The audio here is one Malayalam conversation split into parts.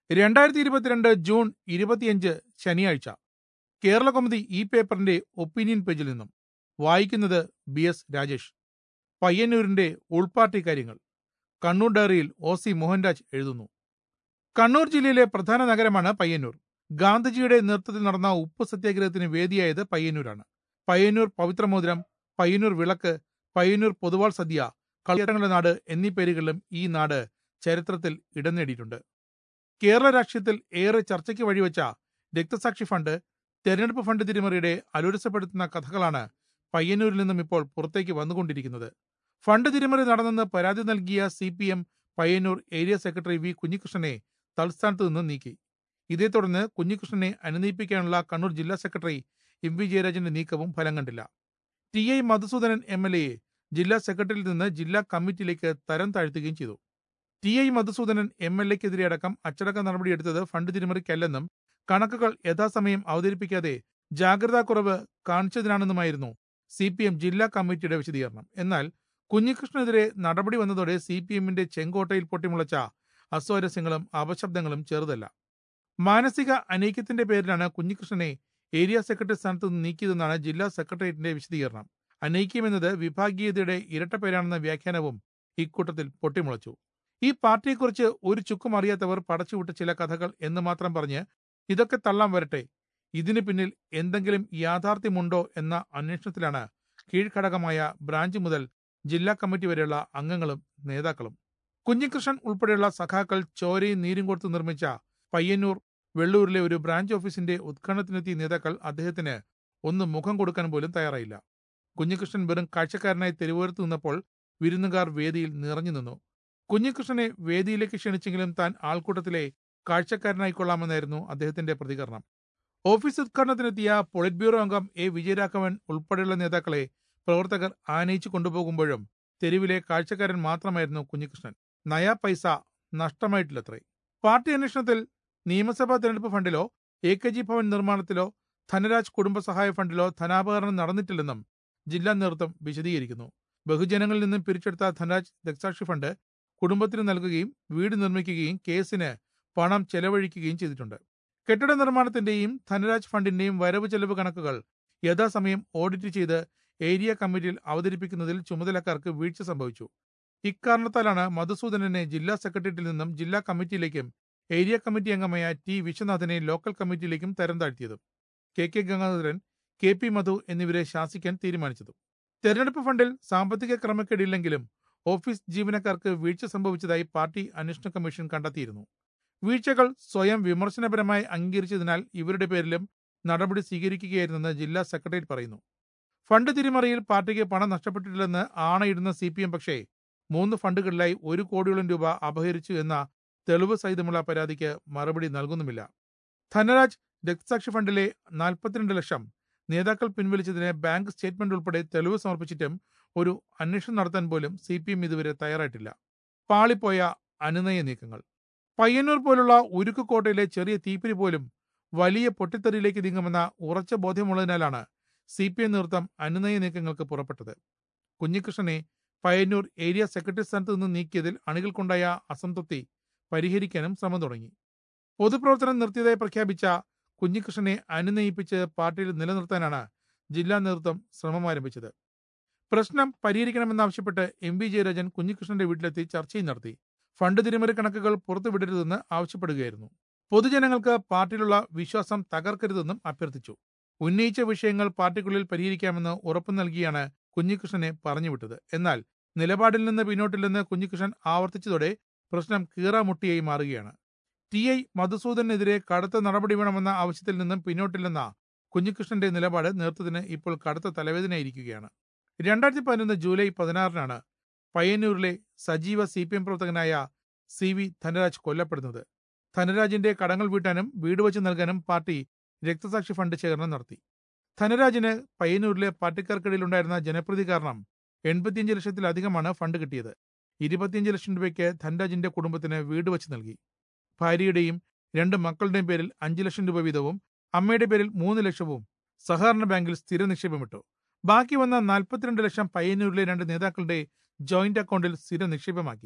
രണ്ടായിരത്തി ഇരുപത്തിരണ്ട് ജൂൺ ഇരുപത്തിയഞ്ച് ശനിയാഴ്ച കേരള കൗമുദി ഈ പേപ്പറിന്റെ ഒപ്പീനിയൻ പേജിൽ നിന്നും വായിക്കുന്നത് ബി എസ് രാജേഷ് പയ്യന്നൂരിന്റെ ഉൾപാർട്ടി കാര്യങ്ങൾ കണ്ണൂർ ഡയറിയിൽ ഒ സി മോഹൻരാജ് എഴുതുന്നു കണ്ണൂർ ജില്ലയിലെ പ്രധാന നഗരമാണ് പയ്യന്നൂർ ഗാന്ധിജിയുടെ നേതൃത്വത്തിൽ നടന്ന ഉപ്പ് സത്യാഗ്രഹത്തിന് വേദിയായത് പയ്യന്നൂരാണ് പയ്യന്നൂർ പവിത്രമോതിരം പയ്യന്നൂർ വിളക്ക് പയ്യന്നൂർ പൊതുവാൾ സദ്യ കളിയട്ടങ്ങളുടെ നാട് എന്നീ പേരുകളിലും ഈ നാട് ചരിത്രത്തിൽ ഇടം നേടിയിട്ടുണ്ട് കേരള രാഷ്ട്രീയത്തിൽ ഏറെ ചർച്ചയ്ക്ക് വഴിവെച്ച രക്തസാക്ഷി ഫണ്ട് തെരഞ്ഞെടുപ്പ് ഫണ്ട് തിരിമറിയുടെ അലോരസപ്പെടുത്തുന്ന കഥകളാണ് പയ്യന്നൂരിൽ നിന്നും ഇപ്പോൾ പുറത്തേക്ക് വന്നുകൊണ്ടിരിക്കുന്നത് ഫണ്ട് തിരിമറി നടന്നെന്ന് പരാതി നൽകിയ C P M Payyanur area secretary V കുഞ്ഞികൃഷ്ണനെ തൽസ്ഥാനത്ത് നിന്ന് നീക്കി ഇതേ തുടർന്ന് കുഞ്ഞികൃഷ്ണനെ അനുനയിപ്പിക്കാനുള്ള കണ്ണൂർ ജില്ലാ സെക്രട്ടറി എം വി ജയരാജന്റെ നീക്കവും ഫലം കണ്ടില്ല T I Madhusoodanan M L എയെ ജില്ലാ സെക്രട്ടറിയിൽ നിന്ന് ജില്ലാ കമ്മിറ്റിയിലേക്ക് തരം താഴ്ത്തുകയും ചെയ്തു T I Madhusoodanan M L എക്കെതിരെ അടക്കം അച്ചടക്ക നടപടിയെടുത്തത് ഫണ്ട് തിരിമറിക്കല്ലെന്നും കണക്കുകൾ യഥാസമയം അവതരിപ്പിക്കാതെ ജാഗ്രതാക്കുറവ് കാണിച്ചതിനാണെന്നുമായിരുന്നു സി പി എം ജില്ലാ കമ്മിറ്റിയുടെ വിശദീകരണം എന്നാൽ കുഞ്ഞികൃഷ്ണനെതിരെ നടപടി വന്നതോടെ സി പി എമ്മിന്റെ ചെങ്കോട്ടയിൽ പൊട്ടിമുളച്ച അസ്വാരസ്യങ്ങളും അപശബ്ദങ്ങളും ചെറുതല്ല മാനസിക അനൈക്യത്തിന്റെ പേരിലാണ് കുഞ്ഞികൃഷ്ണനെ ഏരിയ സെക്രട്ടറി സ്ഥാനത്ത് നിന്ന് നീക്കിയതെന്നാണ് ജില്ലാ സെക്രട്ടേറിയറ്റിന്റെ വിശദീകരണം അനൈക്യം എന്നത് വിഭാഗീയതയുടെ ഇരട്ടപ്പേരാണെന്ന വ്യാഖ്യാനവും ഇക്കൂട്ടത്തിൽ പൊട്ടിമുളച്ചു ഈ പാർട്ടിയെക്കുറിച്ച് ഒരു ചുക്കും അറിയാത്തവർ പടച്ചുവിട്ട ചില കഥകൾ എന്ന് മാത്രം പറഞ്ഞ് ഇതൊക്കെ തള്ളാൻ വരട്ടെ ഇതിനു പിന്നിൽ എന്തെങ്കിലും യാഥാർത്ഥ്യമുണ്ടോ എന്ന അന്വേഷണത്തിലാണ് കീഴ്ഘടകമായ ബ്രാഞ്ച് മുതൽ ജില്ലാ കമ്മിറ്റി വരെയുള്ള അംഗങ്ങളും നേതാക്കളും കുഞ്ഞികൃഷ്ണൻ ഉൾപ്പെടെയുള്ള സഖാക്കൾ ചോരയും നീരും കൊടുത്ത് നിർമ്മിച്ച പയ്യന്നൂർ വെള്ളൂരിലെ ഒരു ബ്രാഞ്ച് ഓഫീസിന്റെ ഉദ്ഘാടനത്തിനെത്തിയ നേതാക്കൾ അദ്ദേഹത്തിന് ഒന്ന് മുഖം കൊടുക്കാൻ പോലും തയ്യാറായില്ല കുഞ്ഞികൃഷ്ണൻ വെറും കാഴ്ചക്കാരനായി തെരുവോരത്ത് നിന്നപ്പോൾ വിരുന്നുകാർ വേദിയിൽ നിറഞ്ഞു നിന്നു കുഞ്ഞികൃഷ്ണനെ വേദിയിലേക്ക് ക്ഷണിച്ചെങ്കിലും താൻ ആൾക്കൂട്ടത്തിലെ കാഴ്ചക്കാരനായിക്കൊള്ളാമെന്നായിരുന്നു അദ്ദേഹത്തിന്റെ പ്രതികരണം ഓഫീസ് ഉദ്ഘാടനത്തിനെത്തിയ പൊളിറ്റ് ബ്യൂറോ അംഗം എ വിജയരാഘവൻ ഉൾപ്പെടെയുള്ള നേതാക്കളെ പ്രവർത്തകർ ആനയിച്ചു കൊണ്ടുപോകുമ്പോഴും തെരുവിലെ കാഴ്ചക്കാരൻ മാത്രമായിരുന്നു കുഞ്ഞികൃഷ്ണൻ നയാ പൈസ നഷ്ടമായിട്ടില്ലത്രേ പാർട്ടി അന്വേഷണത്തിൽ നിയമസഭാ തെരഞ്ഞെടുപ്പ് ഫണ്ടിലോ എ കെ ജി ഭവൻ നിർമ്മാണത്തിലോ ധനരാജ് കുടുംബസഹായ ഫണ്ടിലോ ധനാപകരണം നടന്നിട്ടില്ലെന്നും ജില്ലാ നേതൃത്വം വിശദീകരിക്കുന്നു ബഹുജനങ്ങളിൽ നിന്നും പിരിച്ചെടുത്ത ധനരാജ് ദക്സാക്ഷി ഫണ്ട് കുടുംബത്തിന് നൽകുകയും വീട് നിർമ്മിക്കുകയും കേസിന് പണം ചെലവഴിക്കുകയും ചെയ്തിട്ടുണ്ട് കെട്ടിട നിർമ്മാണത്തിന്റെയും ധനരാജ് ഫണ്ടിന്റെയും വരവ് ചെലവ് കണക്കുകൾ യഥാസമയം ഓഡിറ്റ് ചെയ്ത് ഏരിയ കമ്മിറ്റിയിൽ അവതരിപ്പിക്കുന്നതിൽ ചുമതലക്കാർക്ക് വീഴ്ച സംഭവിച്ചു ഇക്കാരണത്താലാണ് മധുസൂദനനെ ജില്ലാ സെക്രട്ടേറിയറ്റിൽ നിന്നും ജില്ലാ കമ്മിറ്റിയിലേക്കും ഏരിയ കമ്മിറ്റി അംഗമായ ടി വിശ്വനാഥനെ ലോക്കൽ കമ്മിറ്റിയിലേക്കും തരം താഴ്ത്തിയതും K K Gangadharan K P Madhu എന്നിവരെ ശാസിക്കാൻ തീരുമാനിച്ചതും തെരഞ്ഞെടുപ്പ് ഫണ്ടിൽ സാമ്പത്തിക ക്രമക്കേടില്ലെങ്കിലും ഓഫീസ് ജീവനക്കാർക്ക് വീഴ്ച സംഭവിച്ചതായി പാർട്ടി അന്വേഷണ കമ്മീഷൻ കണ്ടെത്തിയിരുന്നു വീഴ്ചകൾ സ്വയം വിമർശനപരമായി അംഗീകരിച്ചതിനാൽ ഇവരുടെ പേരിലും നടപടി സ്വീകരിക്കുകയായിരുന്നെന്ന് ജില്ലാ സെക്രട്ടേറിയറ്റ് പറയുന്നു ഫണ്ട് തിരിമറിയിൽ പാർട്ടിക്ക് പണം നഷ്ടപ്പെട്ടിട്ടില്ലെന്ന് ആണയിടുന്ന സി പി എം പക്ഷേ മൂന്ന് ഫണ്ടുകളിലായി ഒരു കോടിയോളം രൂപ അപഹരിച്ചു എന്ന തെളിവ് സഹിതമുള്ള പരാതിക്ക് മറുപടി നൽകുന്നുമില്ല ധനരാജ് രക്തസാക്ഷി ഫണ്ടിലെ നാൽപ്പത്തിരണ്ട് ലക്ഷം നേതാക്കൾ പിൻവലിച്ചതിന് ബാങ്ക് സ്റ്റേറ്റ്മെന്റ് ഉൾപ്പെടെ തെളിവ് സമർപ്പിച്ചിട്ടും ഒരു അന്വേഷണം നടത്താൻ പോലും സി പി എം ഇതുവരെ തയ്യാറായിട്ടില്ല പാളിപ്പോയ അനുനയ നീക്കങ്ങൾ പയ്യന്നൂർ പോലുള്ള ഉരുക്കുകോട്ടയിലെ ചെറിയ തീപ്പിരി പോലും വലിയ പൊട്ടിത്തെറിയിലേക്ക് നീങ്ങുമെന്ന ഉറച്ച ബോധ്യമുള്ളതിനാലാണ് സി പി എം നേതൃത്വം അനുനയ നീക്കങ്ങൾക്ക് പുറപ്പെട്ടത് കുഞ്ഞികൃഷ്ണനെ പയ്യന്നൂർ ഏരിയ സെക്രട്ടറി സ്ഥാനത്ത് നിന്ന് നീക്കിയതിൽ അണികൾക്കുണ്ടായ അസംതൃപ്തി പരിഹരിക്കാനും ശ്രമം തുടങ്ങി പൊതുപ്രവർത്തനം നിർത്തിയതായി പ്രഖ്യാപിച്ച കുഞ്ഞികൃഷ്ണനെ അനുനയിപ്പിച്ച് പാർട്ടിയിൽ നിലനിർത്താനാണ് ജില്ലാ നേതൃത്വം ശ്രമം ആരംഭിച്ചത് പ്രശ്നം പരിഹരിക്കണമെന്നാവശ്യപ്പെട്ട് എം വി ജയരാജൻ കുഞ്ഞികൃഷ്ണന്റെ വീട്ടിലെത്തി ചർച്ചയും നടത്തി ഫണ്ട് തിരിമറി കണക്കുകൾ പുറത്തുവിടരുതെന്ന് ആവശ്യപ്പെടുകയായിരുന്നു പൊതുജനങ്ങൾക്ക് പാർട്ടിയിലുള്ള വിശ്വാസം തകർക്കരുതെന്നും അഭ്യർത്ഥിച്ചു ഉന്നയിച്ച വിഷയങ്ങൾ പാർട്ടിക്കുള്ളിൽ പരിഹരിക്കാമെന്ന് ഉറപ്പു നൽകിയാണ് കുഞ്ഞികൃഷ്ണനെ പറഞ്ഞുവിട്ടത് എന്നാൽ നിലപാടിൽ നിന്ന് പിന്നോട്ടില്ലെന്ന് കുഞ്ഞികൃഷ്ണൻ ആവർത്തിച്ചതോടെ പ്രശ്നം കീറാമുട്ടിയായി മാറുകയാണ് ടി ഐ മധുസൂദനെതിരെ കടുത്ത നടപടി വേണമെന്ന ആവശ്യത്തിൽ നിന്നും പിന്നോട്ടില്ലെന്ന കുഞ്ഞികൃഷ്ണന്റെ നിലപാട് നേതൃത്വത്തിന് ഇപ്പോൾ കടുത്ത തലവേദനയായിരിക്കുകയാണ് രണ്ടായിരത്തി പതിനൊന്ന് ജൂലൈ പതിനാറിനാണ് പയ്യന്നൂരിലെ സജീവ സി പി എം പ്രവർത്തകനായ സി വി ധനരാജ് കൊല്ലപ്പെടുന്നത് ധനരാജിന്റെ കടങ്ങൾ വീട്ടാനും വീട് വെച്ച് നൽകാനും പാർട്ടി രക്തസാക്ഷി ഫണ്ട് ശേഖരണം നടത്തി ധനരാജിന് പയ്യന്നൂരിലെ പാർട്ടിക്കാർക്കിടയിലുണ്ടായിരുന്ന ജനപ്രീതി കാരണം എൺപത്തിയഞ്ച് ലക്ഷത്തിലധികമാണ് ഫണ്ട് കിട്ടിയത് ഇരുപത്തിയഞ്ച് ലക്ഷം രൂപയ്ക്ക് ധനരാജിന്റെ കുടുംബത്തിന് വീട് വെച്ച് നൽകി ഭാര്യയുടെയും രണ്ട് മക്കളുടെയും പേരിൽ അഞ്ചു ലക്ഷം രൂപ വീതവും അമ്മയുടെ പേരിൽ മൂന്ന് ലക്ഷവും സഹകരണ ബാങ്കിൽ സ്ഥിര നിക്ഷേപമിട്ടു ബാക്കി വന്ന നാൽപ്പത്തിരണ്ട് ലക്ഷം പയ്യന്നൂരിലെ രണ്ട് നേതാക്കളുടെ ജോയിന്റ് അക്കൗണ്ടിൽ സ്ഥിര നിക്ഷേപമാക്കി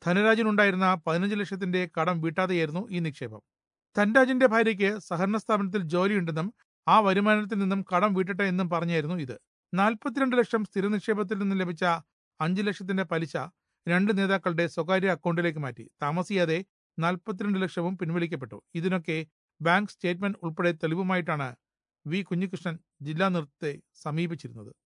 ധനരാജിനുണ്ടായിരുന്ന പതിനഞ്ച് ലക്ഷത്തിന്റെ കടം വീട്ടാതെയായിരുന്നു ഈ നിക്ഷേപം ധനരാജിന്റെ ഭാര്യയ്ക്ക് സഹകരണ സ്ഥാപനത്തിൽ ജോലിയുണ്ടെന്നും ആ വരുമാനത്തിൽ നിന്നും കടം വീട്ടട്ടെ എന്നും പറഞ്ഞായിരുന്നു ഇത് നാൽപ്പത്തിരണ്ട് ലക്ഷം സ്ഥിര നിക്ഷേപത്തിൽ നിന്ന് ലഭിച്ച അഞ്ച് ലക്ഷത്തിന്റെ പലിശ രണ്ട് നേതാക്കളുടെ സ്വകാര്യ അക്കൗണ്ടിലേക്ക് മാറ്റി താമസിയാതെ നാൽപ്പത്തിരണ്ട് ലക്ഷവും പിൻവലിക്കപ്പെട്ടു ഇതിനൊക്കെ ബാങ്ക് സ്റ്റേറ്റ്മെന്റ് ഉൾപ്പെടെ തെളിവുമായിട്ടാണ് വി കുഞ്ഞികൃഷ്ണൻ ജില്ലാ നേതൃത്വത്തെ സമീപിച്ചിരുന്നത്